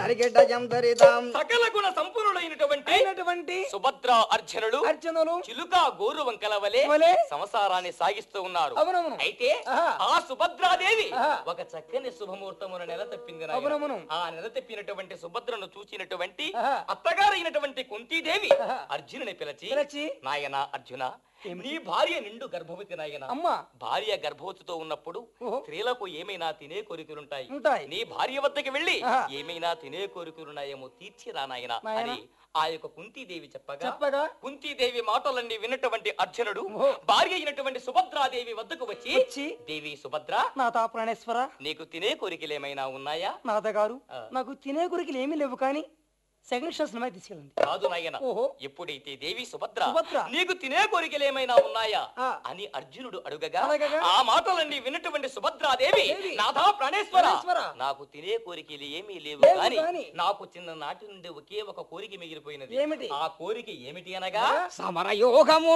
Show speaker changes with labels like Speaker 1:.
Speaker 1: అరిగెడ్డ జందరిదాం
Speaker 2: సకల గుణ సంపన్నుడైనటువంటి
Speaker 1: అయినటువంటి
Speaker 2: సుభద్ర అర్జునుడు
Speaker 1: అర్చనలు
Speaker 2: చిలుక గోరు వంకల వలె
Speaker 1: వలె
Speaker 2: సంసారాన్ని సాగిస్తూ ఉన్నారు
Speaker 1: అవునవును
Speaker 2: అయితే
Speaker 1: ఆహా.
Speaker 2: ఆ సుభద్రాదేవి
Speaker 1: ఆహా.
Speaker 2: ఒక చక్కని శుభముహూర్తమున నెల తప్పింది నాయన.
Speaker 1: అవునవును.
Speaker 2: ఆ నెల తప్పినటువంటి సుభద్రను చూచినటువంటి
Speaker 1: ఆహా.
Speaker 2: అత్తగారైనటువంటి కుంతీదేవి
Speaker 1: ఆహా.
Speaker 2: అర్జునుని పిలిచి
Speaker 1: పిలిచి,
Speaker 2: నాయన అర్జున
Speaker 1: ఏమిటి?
Speaker 2: నీ భార్య నిండు గర్భవతి నాయన
Speaker 1: అమ్మా
Speaker 2: భార్య గర్భవతితో ఉన్నప్పుడు
Speaker 1: ఓహో.
Speaker 2: స్త్రీలకు ఏమైనా తినే కోరికలుంటాయి
Speaker 1: ఉంటాయి.
Speaker 2: నీ భార్య వద్దకు వెళ్ళి
Speaker 1: ఆహా.
Speaker 2: ఏమైనా తినే కోరికలున్నాయేమో తీర్చిరా నాయన
Speaker 1: నాయనా.
Speaker 2: అని ఆ యొక్క కుంతీదేవి చెప్పగా
Speaker 1: చెప్పగా
Speaker 2: కుంతీదేవి మాటలన్నీ విన్నటువంటి అర్జునుడు
Speaker 1: ఓహో.
Speaker 2: భార్య అయినటువంటి సుభద్రాదేవి వద్దకు వచ్చి
Speaker 1: వచ్చి,
Speaker 2: దేవి సుభద్ర
Speaker 1: నాథా ప్రాణేశ్వర
Speaker 2: నీకు తినే కోరికలేమైనా ఉన్నాయా
Speaker 1: నాథగారు
Speaker 2: ఆ.
Speaker 1: నాకు తినే గురికి ఏమీ లేవు కానీ సెకండ్ షో సినిమా తీసుకెళ్ళండి
Speaker 2: కాదు నాయన
Speaker 1: ఓహో.
Speaker 2: ఎప్పుడైతే దేవి సుభద్ర
Speaker 1: సుభద్ర.
Speaker 2: నీకు తినే కోరికలేమైనా ఉన్నాయా
Speaker 1: ఆ.
Speaker 2: అని అర్జునుడు అడుగగా
Speaker 1: అడగగా?
Speaker 2: ఆ మాటలన్నీ విన్నటువంటి సుభద్రాదేవి
Speaker 1: దేవి.
Speaker 2: నాథా ప్రాణేశ్వర
Speaker 1: ప్రాణేశ్వర.
Speaker 2: నాకు తినే కోరికలు ఏమీ లేవు
Speaker 1: లేవు
Speaker 2: కానీ
Speaker 1: గాని.
Speaker 2: నాకు చిన్న నాటి నుండి ఒకే ఒక కోరిక మిగిలిపోయినది
Speaker 1: ఏమిటి?
Speaker 2: ఆ కోరిక ఏమిటి అనగా
Speaker 1: సమరయోగము